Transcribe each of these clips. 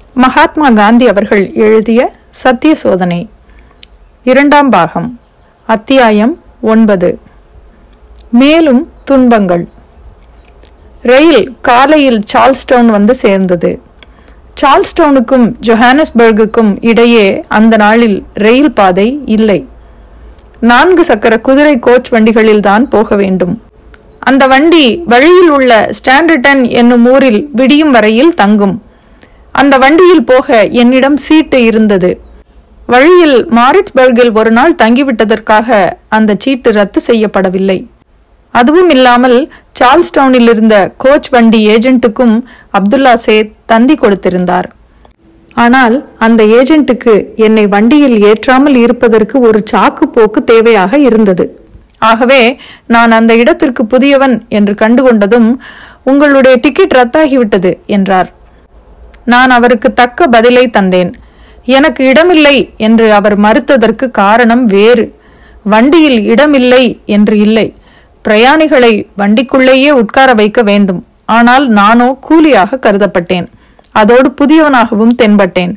மகாத்மா காந்தி அவர்கள் எழுதிய சத்திய சோதனை இரண்டாம் பாகம் அத்தியாயம் ஒன்பது மேலும் துன்பங்கள் ரயில் காலையில் சார்ல்ஸ்டவுன் வந்து சேர்ந்தது சார்ல்ஸ்டவுனுக்கும் ஜொஹானஸ்பர்குக்கும் இடையே அந்த நாளில் ரயில் பாதை இல்லை நான்கு சக்கர குதிரை கோச் வண்டிகளில் தான் போக வேண்டும் அந்த வண்டி வழியில் உள்ள ஸ்டாண்டர்டன் என்னும் ஊரில் விடியும் வரையில் தங்கும் அந்த வண்டியில் போக என்னிடம் சீட்டு இருந்தது வழியில் மாரிட்ஸ்பர்கில் ஒரு நாள் தங்கிவிட்டதற்காக அந்த சீட்டு ரத்து செய்யப்படவில்லை அதுவும் இல்லாமல் சார்ல்ஸ்டவுனில் இருந்த கோச் வண்டி ஏஜென்ட்டுக்கும் அப்துல்லா சேத் தந்தி கொடுத்திருந்தார் ஆனால் அந்த ஏஜென்ட்டுக்கு என்னை வண்டியில் ஏற்றாமல் இருப்பதற்கு ஒரு சாக்கு போக்கு தேவையாக இருந்தது ஆகவே நான் அந்த இடத்திற்கு புதியவன் என்று கண்டுகொண்டதும் உங்களுடைய டிக்கெட் ரத்தாகிவிட்டது என்றார் நான் அவருக்கு தக்க பதிலை தந்தேன் எனக்கு இடமில்லை என்று அவர் மறுத்ததற்கு காரணம் வேறு வண்டியில் இடமில்லை என்று இல்லை பிரயாணிகளை வண்டிக்குள்ளேயே உட்கார வைக்க வேண்டும் ஆனால் நானோ கூலியாக கருதப்பட்டேன் அதோடு புதியவனாகவும் தென்பட்டேன்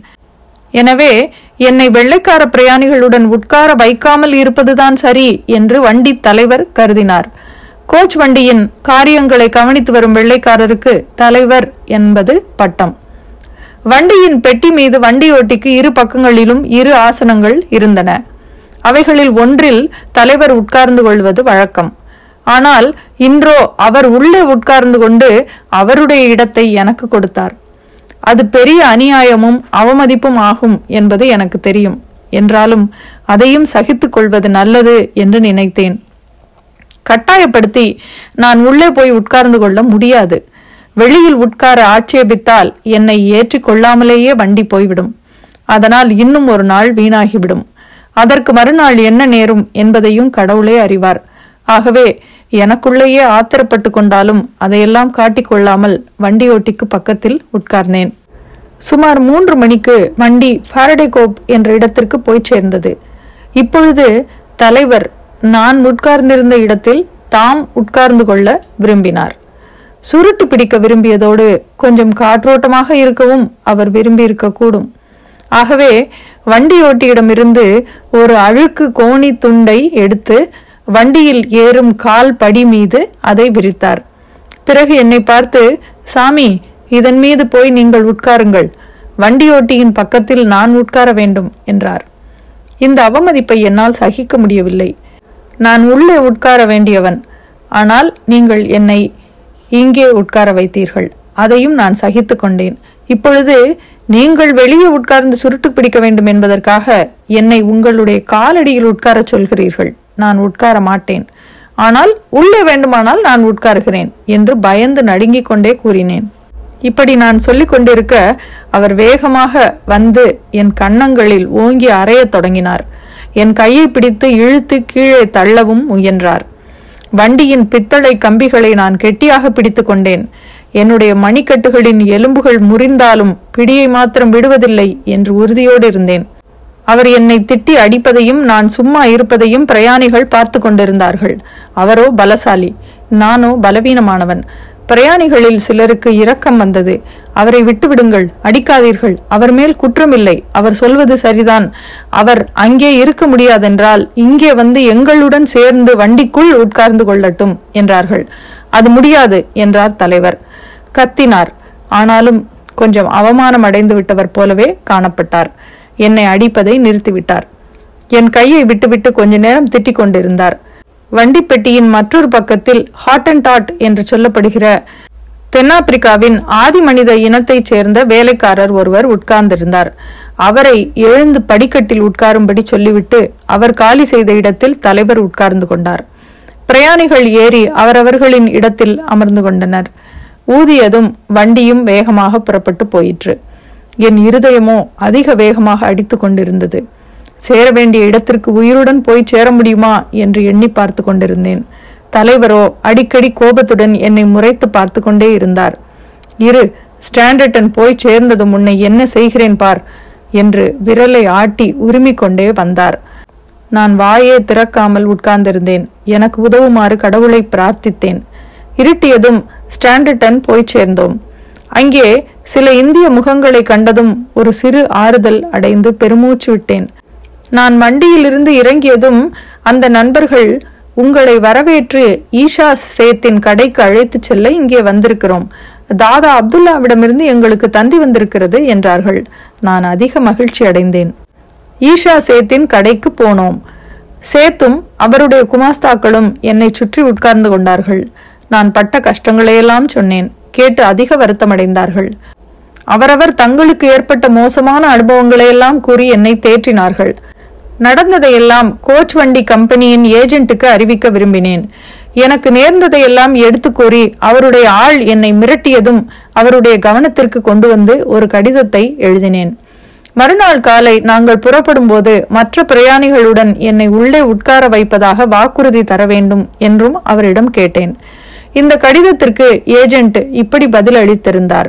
எனவே என்னை வெள்ளைக்கார பிரயாணிகளுடன் உட்கார வைக்காமல் இருப்பதுதான் சரி என்று வண்டி தலைவர் கருதினார் கோச் வண்டியின் காரியங்களை கவனித்து வரும் வெள்ளைக்காரருக்கு தலைவர் என்பது பட்டம் வண்டியின் பெட்டி மீது வண்டியோட்டிக்கு இரு பக்கங்களிலும் இரு ஆசனங்கள் இருந்தன அவைகளில் ஒன்றில் தலைவர் உட்கார்ந்து கொள்வது வழக்கம் ஆனால் இன்றோ அவர் உள்ளே உட்கார்ந்து கொண்டு அவருடைய இடத்தை எனக்கு கொடுத்தார் அது பெரிய அநியாயமும் அவமதிப்பும் ஆகும் என்பது எனக்கு தெரியும் என்றாலும் அதையும் சகித்துக் கொள்வது நல்லது என்று நினைத்தேன் கட்டாயப்படுத்தி நான் உள்ளே போய் உட்கார்ந்து கொள்ள முடியாது வெளியில் உட்கார ஆட்சேபித்தால் என்னை ஏற்றிக் கொள்ளாமலேயே வண்டி போய்விடும் அதனால் இன்னும் ஒரு நாள் வீணாகிவிடும் அதற்கு மறுநாள் என்ன நேரும் என்பதையும் கடவுளே அறிவார் ஆகவே எனக்குள்ளேயே ஆத்திரப்பட்டு கொண்டாலும் அதையெல்லாம் காட்டிக்கொள்ளாமல் வண்டியோட்டிக்கு பக்கத்தில் உட்கார்ந்தேன் சுமார் மூன்று மணிக்கு வண்டி ஃபாரடேகோப் என்ற இடத்திற்கு போய் சேர்ந்தது இப்பொழுது தலைவர் நான் உட்கார்ந்திருந்த இடத்தில் தாம் உட்கார்ந்து கொள்ள விரும்பினார் சுருட்டு பிடிக்க விரும்பியதோடு கொஞ்சம் காற்றோட்டமாக இருக்கவும் அவர் விரும்பியிருக்கக்கூடும் ஆகவே வண்டியோட்டியிடமிருந்து ஒரு அழுக்கு கோணி துண்டை எடுத்து வண்டியில் ஏறும் கால் படி மீது அதை விரித்தார் பிறகு என்னை பார்த்து சாமி இதன் மீது போய் நீங்கள் உட்காருங்கள் வண்டியோட்டியின் பக்கத்தில் நான் உட்கார வேண்டும் என்றார் இந்த அவமதிப்பை என்னால் சகிக்க முடியவில்லை நான் உள்ளே உட்கார வேண்டியவன் ஆனால் நீங்கள் என்னை இங்கே உட்கார வைத்தீர்கள் அதையும் நான் சகித்து கொண்டேன் இப்பொழுது நீங்கள் வெளியே உட்கார்ந்து சுருட்டு பிடிக்க வேண்டும் என்பதற்காக என்னை உங்களுடைய காலடியில் உட்காரச் சொல்கிறீர்கள் நான் உட்கார மாட்டேன் ஆனால் உள்ளே வேண்டுமானால் நான் உட்காருகிறேன் என்று பயந்து நடுங்கிக் கொண்டே கூறினேன் இப்படி நான் சொல்லிக் கொண்டிருக்க அவர் வேகமாக வந்து என் கன்னங்களில் ஓங்கி அறையத் தொடங்கினார் என் கையை பிடித்து இழுத்து கீழே தள்ளவும் முயன்றார் வண்டியின் பித்தளை கம்பிகளை நான் கெட்டியாக பிடித்து கொண்டேன் என்னுடைய மணிக்கட்டுகளின் எலும்புகள் முறிந்தாலும் பிடியை மாத்திரம் விடுவதில்லை என்று உறுதியோடு இருந்தேன் அவர் என்னை திட்டி அடிப்பதையும் நான் சும்மா இருப்பதையும் பிரயாணிகள் பார்த்து கொண்டிருந்தார்கள் அவரோ பலசாலி நானோ பலவீனமானவன் பிரயாணிகளில் சிலருக்கு இரக்கம் வந்தது அவரை விட்டுவிடுங்கள் அடிக்காதீர்கள் அவர் மேல் குற்றமில்லை அவர் சொல்வது சரிதான் அவர் அங்கே இருக்க முடியாதென்றால் இங்கே வந்து எங்களுடன் சேர்ந்து வண்டிக்குள் உட்கார்ந்து கொள்ளட்டும் என்றார்கள் அது முடியாது என்றார் தலைவர் கத்தினார் ஆனாலும் கொஞ்சம் அவமானம் அடைந்து விட்டவர் போலவே காணப்பட்டார் என்னை அடிப்பதை நிறுத்திவிட்டார் என் கையை விட்டுவிட்டு கொஞ்ச நேரம் திட்டிக் கொண்டிருந்தார் வண்டிப்பெட்டியின் மற்றொரு பக்கத்தில் ஹாட் அண்ட் டாட் என்று சொல்லப்படுகிற தென்னாப்பிரிக்காவின் ஆதி மனித இனத்தைச் சேர்ந்த வேலைக்காரர் ஒருவர் உட்கார்ந்திருந்தார் அவரை எழுந்து படிக்கட்டில் உட்காரும்படி சொல்லிவிட்டு அவர் காலி செய்த இடத்தில் தலைவர் உட்கார்ந்து கொண்டார் பிரயாணிகள் ஏறி அவரவர்களின் இடத்தில் அமர்ந்து கொண்டனர் ஊதியதும் வண்டியும் வேகமாக புறப்பட்டு போயிற்று என் இருதயமோ அதிக வேகமாக அடித்து கொண்டிருந்தது சேர வேண்டிய இடத்திற்கு உயிருடன் போய் சேர முடியுமா என்று எண்ணி பார்த்து கொண்டிருந்தேன் தலைவரோ அடிக்கடி கோபத்துடன் என்னை முறைத்து பார்த்து கொண்டே இருந்தார் இரு ஸ்டாண்டர்டன் போய் சேர்ந்தது முன்னை என்ன செய்கிறேன் பார் என்று விரலை ஆட்டி உரிமிக் கொண்டே வந்தார் நான் வாயே திறக்காமல் உட்கார்ந்திருந்தேன் எனக்கு உதவுமாறு கடவுளை பிரார்த்தித்தேன் இருட்டியதும் ஸ்டாண்டர்டன் போய் சேர்ந்தோம் அங்கே சில இந்திய முகங்களை கண்டதும் ஒரு சிறு ஆறுதல் அடைந்து பெருமூச்சு விட்டேன் நான் வண்டியிலிருந்து இறங்கியதும் அந்த நண்பர்கள் உங்களை வரவேற்று ஈஷா சேத்தின் கடைக்கு அழைத்துச் செல்ல இங்கே வந்திருக்கிறோம் தாதா அப்துல்லாவிடமிருந்து எங்களுக்கு தந்தி வந்திருக்கிறது என்றார்கள் நான் அதிக மகிழ்ச்சி அடைந்தேன் ஈஷா சேத்தின் கடைக்கு போனோம் சேத்தும் அவருடைய குமாஸ்தாக்களும் என்னை சுற்றி உட்கார்ந்து கொண்டார்கள் நான் பட்ட கஷ்டங்களையெல்லாம் சொன்னேன் கேட்டு அதிக வருத்தமடைந்தார்கள் அவரவர் தங்களுக்கு ஏற்பட்ட மோசமான அனுபவங்களையெல்லாம் கூறி என்னை தேற்றினார்கள் நடந்ததையெல்லாம் கோச் வண்டி கம்பெனியின் ஏஜென்ட்டுக்கு அறிவிக்க விரும்பினேன் எனக்கு நேர்ந்ததையெல்லாம் எடுத்து கூறி அவருடைய ஆள் என்னை மிரட்டியதும் அவருடைய கவனத்திற்கு கொண்டு வந்து ஒரு கடிதத்தை எழுதினேன் மறுநாள் காலை நாங்கள் புறப்படும் போது மற்ற பிரயாணிகளுடன் என்னை உள்ளே உட்கார வைப்பதாக வாக்குறுதி தர வேண்டும் என்றும் அவரிடம் கேட்டேன் இந்த கடிதத்திற்கு ஏஜென்ட் இப்படி பதில் அளித்திருந்தார்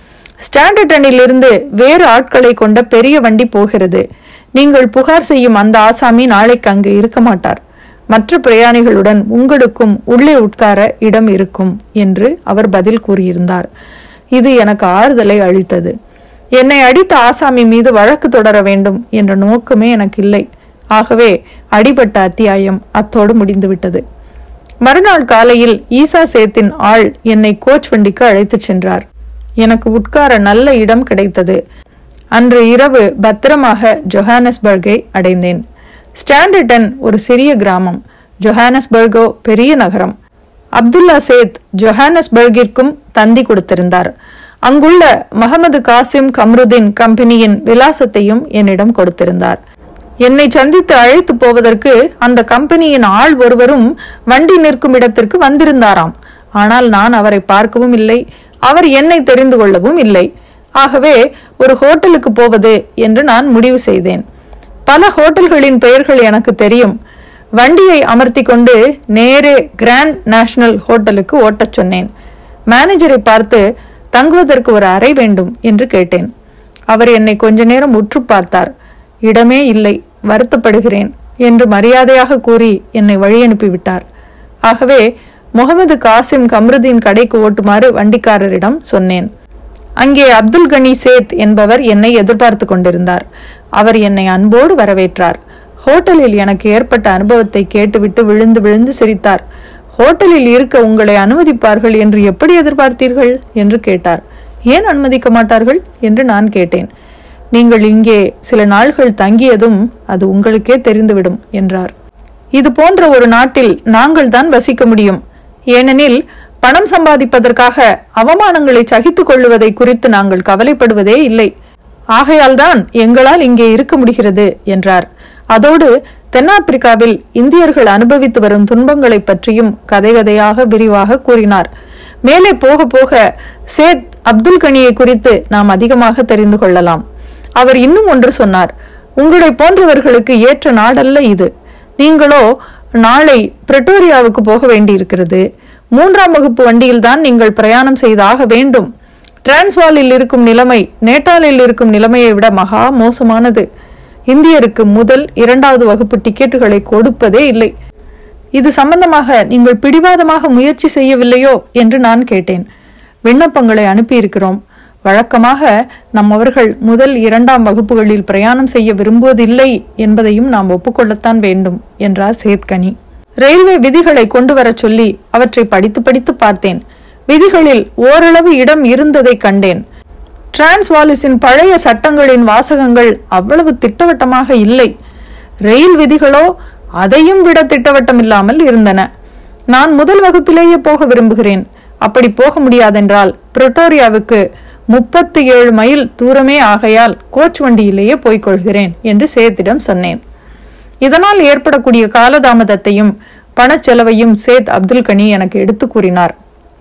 ஸ்டாண்டர்டனிலிருந்து வேறு ஆட்களை கொண்ட பெரிய வண்டி போகிறது நீங்கள் புகார் செய்யும் அந்த ஆசாமி நாளைக்கு அங்கு இருக்க மாட்டார் மற்ற பிரயாணிகளுடன் உங்களுக்கும் உள்ளே உட்கார இடம் இருக்கும் என்று அவர் பதில் கூறியிருந்தார் இது எனக்கு ஆறுதலை அளித்தது என்னை அடித்த ஆசாமி மீது வழக்கு தொடர வேண்டும் என்ற நோக்கமே எனக்கு இல்லை ஆகவே அடிபட்ட அத்தியாயம் அத்தோடு முடிந்துவிட்டது மறுநாள் காலையில் ஈசா சேத்தின் ஆள் என்னை கோச் வண்டிக்கு அழைத்துச் சென்றார் எனக்கு உட்கார நல்ல இடம் கிடைத்தது அன்று இரவு பத்திரமாக ஜொஹானஸ்பர்கை அடைந்தேன் ஸ்டாண்டர்டன் ஒரு சிறிய கிராமம் ஜொஹானஸ்பர்கோ பெரிய நகரம் அப்துல்லா சேத் ஜொஹானஸ்பர்கிற்கும் தந்தி கொடுத்திருந்தார் அங்குள்ள முகமது காசிம் கம்ருதீன் கம்பெனியின் விலாசத்தையும் என்னிடம் கொடுத்திருந்தார் என்னை சந்தித்து அழைத்து போவதற்கு அந்த கம்பெனியின் ஆள் ஒருவரும் வண்டி நிற்கும் இடத்திற்கு வந்திருந்தாராம் ஆனால் நான் அவரை பார்க்கவும் இல்லை அவர் என்னை தெரிந்து கொள்ளவும் இல்லை ஆகவே ஒரு ஹோட்டலுக்கு போவது என்று நான் முடிவு செய்தேன் பல ஹோட்டல்களின் பெயர்கள் எனக்கு தெரியும் வண்டியை அமர்த்தி கொண்டு நேரே கிராண்ட் நேஷனல் ஹோட்டலுக்கு ஓட்டச் சொன்னேன் மேனேஜரை பார்த்து தங்குவதற்கு ஒரு அறை வேண்டும் என்று கேட்டேன் அவர் என்னை கொஞ்ச நேரம் உற்று பார்த்தார் இடமே இல்லை வருத்தப்படுகிறேன் என்று மரியாதையாக கூறி என்னை வழி அனுப்பிவிட்டார் ஆகவே முகமது காசிம் கம்ருதீன் கடைக்கு ஓட்டுமாறு வண்டிக்காரரிடம் சொன்னேன் அங்கே அப்துல் கனி சேத் என்பவர் என்னை எதிர்பார்த்து கொண்டிருந்தார் அவர் என்னை அன்போடு வரவேற்றார் ஹோட்டலில் எனக்கு ஏற்பட்ட அனுபவத்தை கேட்டுவிட்டு விழுந்து விழுந்து சிரித்தார் ஹோட்டலில் இருக்க உங்களை அனுமதிப்பார்கள் என்று எப்படி எதிர்பார்த்தீர்கள் என்று கேட்டார் ஏன் அனுமதிக்க மாட்டார்கள் என்று நான் கேட்டேன் நீங்கள் இங்கே சில நாள்கள் தங்கியதும் அது உங்களுக்கே தெரிந்துவிடும் என்றார் இது போன்ற ஒரு நாட்டில் நாங்கள் தான் வசிக்க முடியும் ஏனெனில் பணம் சம்பாதிப்பதற்காக அவமானங்களை சகித்துக் கொள்ளுவதை குறித்து நாங்கள் கவலைப்படுவதே இல்லை ஆகையால்தான் எங்களால் இங்கே இருக்க முடிகிறது என்றார் அதோடு தென்னாப்பிரிக்காவில் இந்தியர்கள் அனுபவித்து வரும் துன்பங்களை பற்றியும் கதை கதையாக விரிவாக கூறினார் மேலே போக போக சேத் அப்துல் கனியை குறித்து நாம் அதிகமாக தெரிந்து கொள்ளலாம் அவர் இன்னும் ஒன்று சொன்னார் உங்களை போன்றவர்களுக்கு ஏற்ற நாடல்ல இது நீங்களோ நாளை பிரிட்டோரியாவுக்கு போக வேண்டியிருக்கிறது மூன்றாம் வகுப்பு வண்டியில்தான் நீங்கள் பிரயாணம் செய்தாக வேண்டும் டிரான்ஸ்வாலில் இருக்கும் நிலைமை நேட்டாலில் இருக்கும் நிலைமையை விட மகா மோசமானது இந்தியருக்கு முதல் இரண்டாவது வகுப்பு டிக்கெட்டுகளை கொடுப்பதே இல்லை இது சம்பந்தமாக நீங்கள் பிடிவாதமாக முயற்சி செய்யவில்லையோ என்று நான் கேட்டேன் விண்ணப்பங்களை அனுப்பியிருக்கிறோம் வழக்கமாக நம்மவர்கள் முதல் இரண்டாம் வகுப்புகளில் பிரயாணம் செய்ய விரும்புவதில்லை என்பதையும் நாம் ஒப்புக்கொள்ளத்தான் வேண்டும் என்றார் சேத்கனி ரயில்வே விதிகளை கொண்டு வரச் சொல்லி அவற்றை படித்து படித்து பார்த்தேன் விதிகளில் ஓரளவு இடம் இருந்ததை கண்டேன் டிரான்ஸ்வாலிஸின் பழைய சட்டங்களின் வாசகங்கள் அவ்வளவு திட்டவட்டமாக இல்லை ரயில் விதிகளோ அதையும் விட திட்டவட்டம் இல்லாமல் இருந்தன நான் முதல் வகுப்பிலேயே போக விரும்புகிறேன் அப்படி போக முடியாதென்றால் பிரிட்டோரியாவுக்கு முப்பத்தி ஏழு மைல் தூரமே ஆகையால் கோச் வண்டியிலேயே போய்க் கொள்கிறேன் என்று சேத்திடம் சொன்னேன் இதனால் ஏற்படக்கூடிய காலதாமதத்தையும் பணச்செலவையும் சேத் அப்துல் கனி எனக்கு எடுத்து கூறினார்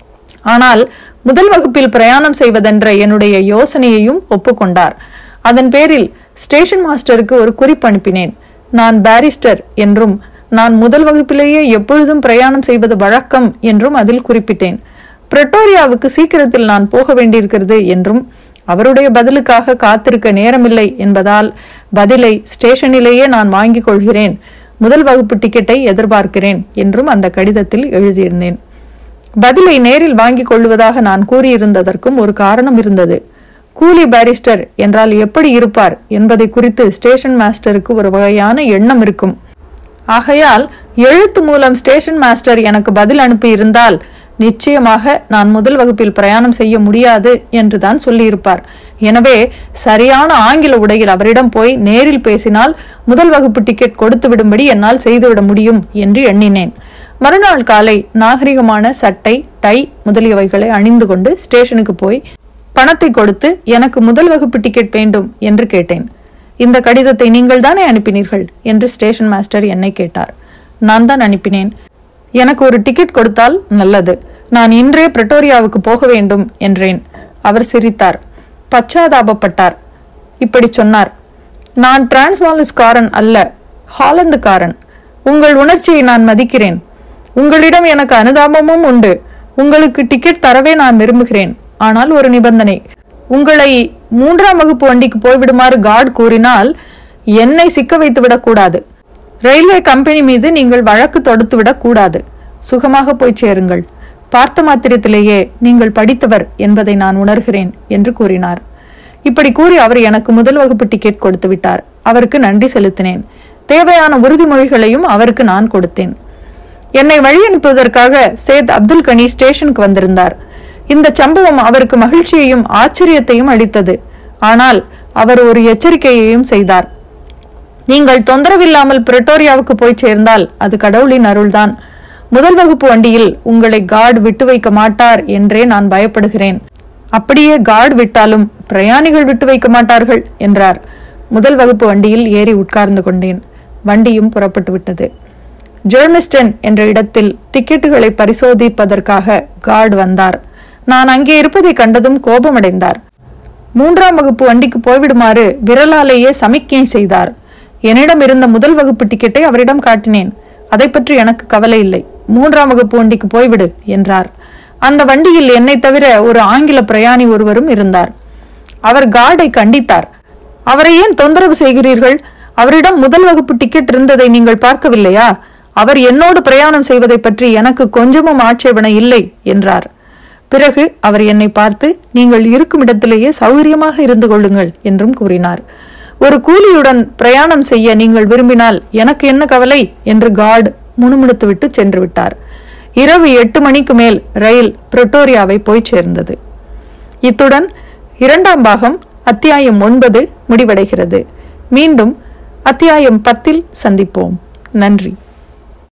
ஆனால் முதல் வகுப்பில் பிரயாணம் செய்வதென்ற என்னுடைய யோசனையையும் ஒப்புக்கொண்டார் அதன் பேரில் ஸ்டேஷன் மாஸ்டருக்கு ஒரு குறிப்பு அனுப்பினேன் நான் பாரிஸ்டர் என்றும் நான் முதல் வகுப்பிலேயே எப்பொழுதும் பிரயாணம் செய்வது வழக்கம் என்றும் அதில் குறிப்பிட்டேன் பிரிட்டோரியாவுக்கு சீக்கிரத்தில் நான் போக வேண்டியிருக்கிறது என்றும் அவருடைய பதிலுக்காக காத்திருக்க நேரமில்லை என்பதால் பதிலை ஸ்டேஷனிலேயே நான் வாங்கிக் கொள்கிறேன் முதல் வகுப்பு டிக்கெட்டை எதிர்பார்க்கிறேன் என்றும் அந்த கடிதத்தில் எழுதியிருந்தேன் பதிலை நேரில் வாங்கிக் கொள்வதாக நான் கூறியிருந்ததற்கும் ஒரு காரணம் இருந்தது கூலி பாரிஸ்டர் என்றால் எப்படி இருப்பார் என்பதை குறித்து ஸ்டேஷன் மாஸ்டருக்கு ஒரு வகையான எண்ணம் இருக்கும் ஆகையால் எழுத்து மூலம் ஸ்டேஷன் மாஸ்டர் எனக்கு பதில் அனுப்பி இருந்தால் நிச்சயமாக நான் முதல் வகுப்பில் பிரயாணம் செய்ய முடியாது என்றுதான் சொல்லியிருப்பார் எனவே சரியான ஆங்கில உடையில் அவரிடம் போய் நேரில் பேசினால் முதல் வகுப்பு டிக்கெட் கொடுத்து விடும்படி என்னால் செய்துவிட முடியும் என்று எண்ணினேன் மறுநாள் காலை நாகரிகமான சட்டை டை முதலியவைகளை அணிந்து கொண்டு ஸ்டேஷனுக்கு போய் பணத்தை கொடுத்து எனக்கு முதல் வகுப்பு டிக்கெட் வேண்டும் என்று கேட்டேன் இந்த கடிதத்தை நீங்கள் தானே அனுப்பினீர்கள் என்று ஸ்டேஷன் மாஸ்டர் என்னை கேட்டார் நான் தான் அனுப்பினேன் எனக்கு ஒரு டிக்கெட் கொடுத்தால் நல்லது நான் இன்றே பிரட்டோரியாவுக்கு போக வேண்டும் என்றேன் அவர் சிரித்தார் பச்சாதாபப்பட்டார் இப்படி சொன்னார் நான் டிரான்ஸ்வாலிஸ்காரன் அல்ல ஹாலந்துக்காரன் உங்கள் உணர்ச்சியை நான் மதிக்கிறேன் உங்களிடம் எனக்கு அனுதாபமும் உண்டு உங்களுக்கு டிக்கெட் தரவே நான் விரும்புகிறேன் ஆனால் ஒரு நிபந்தனை உங்களை மூன்றாம் வகுப்பு வண்டிக்கு போய்விடுமாறு கார்டு கூறினால் என்னை சிக்க வைத்து விடக்கூடாது ரயில்வே கம்பெனி மீது நீங்கள் வழக்கு தொடுத்து விடக்கூடாது சுகமாக போய் சேருங்கள் பார்த்த மாத்திரத்திலேயே நீங்கள் படித்தவர் என்பதை நான் உணர்கிறேன் என்று கூறினார் இப்படி கூறி அவர் எனக்கு முதல் வகுப்பு டிக்கெட் கொடுத்து விட்டார் அவருக்கு நன்றி செலுத்தினேன் தேவையான உறுதிமொழிகளையும் அவருக்கு நான் கொடுத்தேன் என்னை வழி அனுப்புவதற்காக சேத் அப்துல் கனி ஸ்டேஷனுக்கு வந்திருந்தார் இந்த சம்பவம் அவருக்கு மகிழ்ச்சியையும் ஆச்சரியத்தையும் அளித்தது ஆனால் அவர் ஒரு எச்சரிக்கையையும் செய்தார் நீங்கள் தொந்தரவில்லாமல் பிரிட்டோரியாவுக்கு போய் சேர்ந்தால் அது கடவுளின் அருள்தான் முதல் வகுப்பு வண்டியில் உங்களை கார்டு விட்டு வைக்க மாட்டார் என்றே நான் பயப்படுகிறேன் அப்படியே கார்டு விட்டாலும் பிரயாணிகள் விட்டு வைக்க மாட்டார்கள் என்றார் முதல் வகுப்பு வண்டியில் ஏறி உட்கார்ந்து கொண்டேன் வண்டியும் புறப்பட்டு விட்டது ஜெர்மிஸ்டன் என்ற இடத்தில் டிக்கெட்டுகளை பரிசோதிப்பதற்காக கார்டு வந்தார் நான் அங்கே இருப்பதை கண்டதும் கோபமடைந்தார் மூன்றாம் வகுப்பு வண்டிக்கு போய்விடுமாறு விரலாலேயே சமிக்ஞை செய்தார் என்னிடம் இருந்த முதல் வகுப்பு டிக்கெட்டை அவரிடம் காட்டினேன் அதை பற்றி எனக்கு கவலை இல்லை மூன்றாம் வகுப்பு வண்டிக்கு போய்விடு என்றார் அந்த வண்டியில் என்னை தவிர ஒரு ஆங்கில பிரயாணி ஒருவரும் இருந்தார் அவர் கார்டை கண்டித்தார் அவரை ஏன் தொந்தரவு செய்கிறீர்கள் அவரிடம் முதல் வகுப்பு டிக்கெட் இருந்ததை நீங்கள் பார்க்கவில்லையா அவர் என்னோடு பிரயாணம் செய்வதை பற்றி எனக்கு கொஞ்சமும் ஆட்சேபனை இல்லை என்றார் பிறகு அவர் என்னை பார்த்து நீங்கள் இருக்கும் இடத்திலேயே சௌகரியமாக இருந்து கொள்ளுங்கள் என்றும் கூறினார் ஒரு கூலியுடன் பிரயாணம் செய்ய நீங்கள் விரும்பினால் எனக்கு என்ன கவலை என்று கார்டு முணுமுணுத்துவிட்டு சென்று விட்டார் இரவு எட்டு மணிக்கு மேல் ரயில் பிரிட்டோரியாவை போய் சேர்ந்தது இத்துடன் இரண்டாம் பாகம் அத்தியாயம் ஒன்பது முடிவடைகிறது மீண்டும் அத்தியாயம் பத்தில் சந்திப்போம் நன்றி